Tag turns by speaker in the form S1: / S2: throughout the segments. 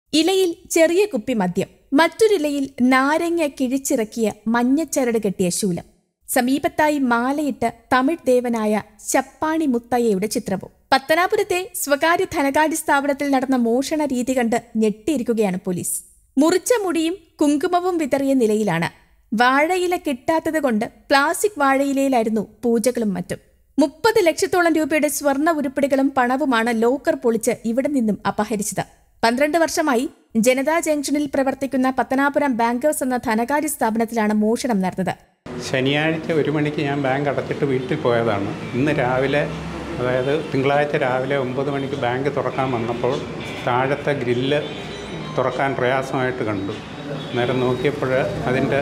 S1: ഇലയിൽ ചെറിയ കുപ്പി മദ്യം മറ്റൊരിലയിൽ നാരങ്ങ കിഴിച്ചിറക്കിയ മഞ്ഞച്ചരട് കെട്ടിയ ശൂലം സമീപത്തായി മാലയിട്ട് തമിഴ് ദേവനായ ചപ്പാണി മുത്തയ്യയുടെ ചിത്രവും പത്തനാപുരത്തെ സ്വകാര്യ ധനകാര്യ സ്ഥാപനത്തിൽ നടന്ന മോഷണ രീതി കണ്ട് ഞെട്ടിയിരിക്കുകയാണ് പോലീസ് മുറിച്ച മുടിയും കുങ്കുമവും വിതറിയ നിലയിലാണ് വാഴയില കിട്ടാത്തത് കൊണ്ട് പ്ലാസ്റ്റിക് വാഴയിലയിലായിരുന്നു പൂജകളും മറ്റും മുപ്പത് ലക്ഷത്തോളം രൂപയുടെ സ്വർണ്ണ ഉരുപ്പിടികളും പണവുമാണ് ലോക്കർ പൊളിച്ച് ഇവിടെ നിന്നും അപഹരിച്ചത് പന്ത്രണ്ട് വർഷമായി ജനതാ ജംഗ്ഷനിൽ പ്രവർത്തിക്കുന്ന പത്തനാപുരം ബാങ്കേഴ്സ് എന്ന ധനകാര്യ സ്ഥാപനത്തിലാണ് മോഷണം നടന്നത്
S2: ശനിയാഴ്ച ഒരു മണിക്ക് ഞാൻ ബാങ്ക് അടച്ചിട്ട് വീട്ടിൽ പോയതാണ് ഇന്ന് രാവിലെ അതായത് തിങ്കളാഴ്ച രാവിലെ ഒമ്പത് മണിക്ക് ബാങ്ക് തുറക്കാൻ വന്നപ്പോൾ താഴത്തെ ഗ്രില്ല് തുറക്കാൻ പ്രയാസമായിട്ട് കണ്ടു നേരം നോക്കിയപ്പോൾ അതിൻ്റെ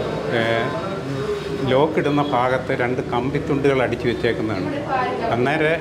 S2: ലോക്കിടുന്ന ഭാഗത്ത് രണ്ട് കമ്പിത്തുണ്ടുകൾ അടിച്ചു വെച്ചേക്കുന്നതാണ് അന്നേരം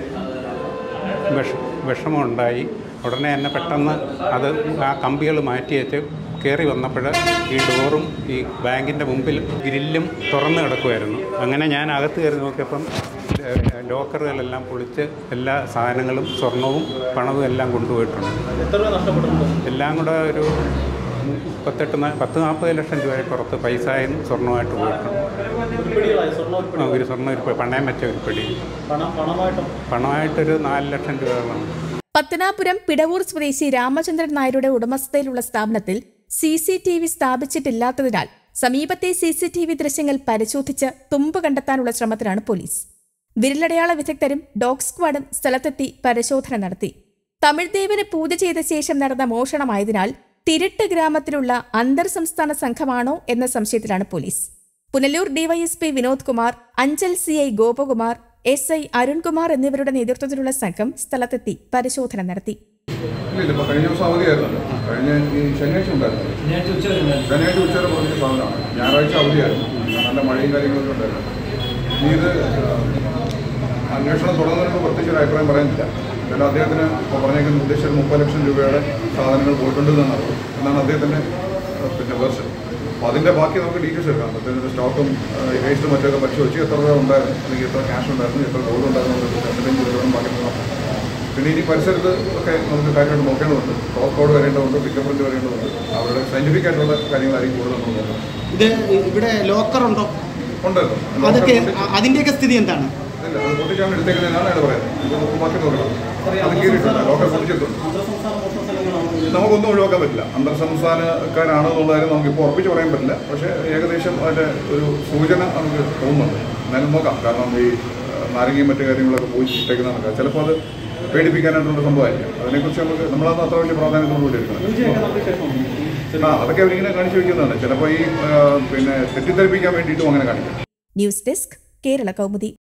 S2: വിഷ വിഷമമുണ്ടായി ഉടനെ തന്നെ പെട്ടെന്ന് അത് ആ കമ്പികൾ മാറ്റി വെച്ച് കയറി വന്നപ്പോൾ ഈ ഡോറും ഈ ബാങ്കിൻ്റെ മുമ്പിൽ ഗ്രില്ലും തുറന്നു കിടക്കുമായിരുന്നു അങ്ങനെ ഞാൻ അകത്ത് കയറി നോക്കിയപ്പം ഏഹ്, ലോക്കറുകളെല്ലാം പൊളിച്ച് എല്ലാ സാധനങ്ങളും സ്വർണവും പണവും എല്ലാം കൊണ്ടുപോയിട്ടുണ്ട്
S3: എത്ര രൂപ നഷ്ടപ്പെട്ടിട്ടുണ്ട്
S2: എല്ലാം കൂടെ ഒരു മുപ്പത്തെട്ട് നാ- പത്ത് നാൽപ്പത് ലക്ഷം രൂപയെ പുറത്ത് പൈസയും സ്വർണ്ണമായിട്ട് പോയിട്ടുണ്ട്
S3: ഉരുപ്പിടികളായി സ്വർണ്ണ
S2: ആ,
S3: ഉരുപ്പിടി
S2: ഒരു സ്വർണ്ണ ഒരു പണയം വെച്ച ഒരു പിടി
S3: പണം പണമായിട്ടും
S2: പണമായിട്ടൊരു നാല് ലക്ഷം രൂപകളാണ്
S1: പത്തനാപുരം പിടവൂർ സ്വദേശി രാമചന്ദ്രൻ നായരുടെ ഉടമസ്ഥതയിലുള്ള സ്ഥാപനത്തിൽ സി സി ടി വി സ്ഥാപിച്ചിട്ടില്ലാത്തതിനാൽ സമീപത്തെ സി സി ടി വി ദൃശ്യങ്ങൾ പരിശോധിച്ച് തുമ്പ് കണ്ടെത്താനുള്ള ശ്രമത്തിലാണ് പോലീസ് വിരലടയാള വിദഗ്ധരും ഡോഗ് സ്ക്വാഡും സ്ഥലത്തെത്തി പരിശോധന നടത്തി തമിഴ് ദേവന് പൂജ ചെയ്ത ശേഷം നടന്ന മോഷണമായതിനാൽ തിരുട്ട് ഗ്രാമത്തിലുള്ള അന്തർ സംസ്ഥാന സംഘമാണോ എന്ന സംശയത്തിലാണ് police Punalur DYSP Vinod Kumar Anchal C I Gopakumar S I Arunkumar എന്നിവരുടെ നേതൃത്വത്തിലുള്ള സംഘം സ്ഥലത്തെത്തി പരിശോധന നടത്തി
S4: ഇല്ല ഇല്ല ഇപ്പൊ കഴിഞ്ഞ ദിവസം അവധിയായിരുന്നല്ലോ കഴിഞ്ഞ ഈ ശനിയാഴ്ച ഉണ്ടായിരുന്നു ശനിയാഴ്ച ഉച്ചവരെ പറഞ്ഞ സാധനമാണ് ഞായറാഴ്ച അവധിയായിരുന്നു നല്ല മഴയും കാര്യങ്ങളൊക്കെ ഉണ്ടായിരുന്നു ഇനി ഇത് ആ, അന്വേഷണം തുടങ്ങുന്നതിന് പ്രത്യേകിച്ച് ഒരു അഭിപ്രായം പറയുന്നില്ല എന്നാലും അദ്ദേഹത്തിന് ഇപ്പോൾ പറഞ്ഞേക്കുന്ന ഉദ്ദേശിച്ച ഒരു മുപ്പത് ലക്ഷം രൂപയുടെ സാധനങ്ങൾ പോയിട്ടുണ്ടെന്നാണ് അറിവ് എന്നാണ് അദ്ദേഹത്തിൻ്റെ ആ, പിന്നെ വേർഷൻ അപ്പോൾ അതിൻ്റെ ബാക്കി നമുക്ക് ഡീറ്റെയിൽസ് എടുക്കാം അദ്ദേഹത്തിൻ്റെ സ്റ്റോക്കും വേസ്റ്റും മറ്റൊക്കെ പരിശോധിച്ച് എത്ര രൂപ ഉണ്ടായിരുന്നു അല്ലെങ്കിൽ എത്ര ക്യാഷ് ഉണ്ടായിരുന്നു എത്ര ഗോൾഡ് ഉണ്ടായിരുന്നു എന്നുള്ളത് എന്തെങ്കിലും വിവരം ബാക്കി നോക്കാം പിന്നെ ഇനി പരിസരത്ത് ഒക്കെ നമുക്ക് കാര്യമായിട്ട് നോക്കേണ്ടതുണ്ട് ക്രോസ് കോഡ് വരേണ്ടതുണ്ട് പിക്കപ്പ് പ്രിന്റ് വരേണ്ടതുണ്ട് അവരുടെ സയന്റിഫിക് ആയിട്ടുള്ള കാര്യങ്ങളായിരിക്കും കൂടുതൽ നമ്മൾ നോക്കുന്നത്
S5: ഇത് ഇവിടെ ലോക്കർ ഉണ്ടോ
S4: ഉണ്ടല്ലോ
S5: അതൊക്കെ
S4: ലോക്കർ പൊട്ടിച്ച്-
S5: അതിന്റെയൊക്കെ സ്ഥിതി എന്താണ്
S4: ഇല്ല അത് പൊട്ടിച്ചാണ് എടുത്തേക്കുന്നതാണ് അയാൾ പറയുന്നത് ഇത് നമുക്ക് ബാക്കി നോക്കണം അത് കീറിയിട്ടുണ്ട് ലോക്കർ പൊട്ടിച്ചിട്ടുണ്ട്
S3: അന്തർസംസ്ഥാന മോഷണ സംഘങ്ങളാണ്
S4: നമുക്കൊന്നും ഒഴിവാക്കാൻ പറ്റില്ല അന്തർ സംസ്ഥാനക്കാരാണോ എന്നുള്ള കാര്യം നമുക്ക് ഇപ്പോൾ ഉറപ്പിച്ച് പറയാൻ പറ്റില്ല പക്ഷേ ഏകദേശം അതിൻ്റെ ഒരു സൂചന നമുക്ക് തോന്നുന്നുണ്ട് എന്നാലും നോക്കാം കാരണം ഈ ആ, നാരങ്ങയും മറ്റു കാര്യങ്ങളൊക്കെ പോയി ഇട്ടേക്കുന്നതാണ് ചിലപ്പോൾ അത് പേടിപ്പിക്കാനായിട്ടുള്ള സംഭവമായിരിക്കും അതിനെക്കുറിച്ച് നമുക്ക് നമ്മളത് അത്ര വലിയ പ്രാധാന്യത്തോടുകൂടി എടുക്കണം
S3: പൂജയൊക്കെ നമുക്ക് ശേഷം
S4: ആ അതൊക്കെ അവരിങ്ങനെ കാണിച്ചു വയ്ക്കുന്നതാണ് ചിലപ്പോൾ ഈ ആ, പിന്നെ തെറ്റിദ്ധരിപ്പിക്കാൻ വേണ്ടിയിട്ടും അങ്ങനെ കാണിക്കും
S1: ന്യൂസ് ഡെസ്ക് കേരള കൗമുദി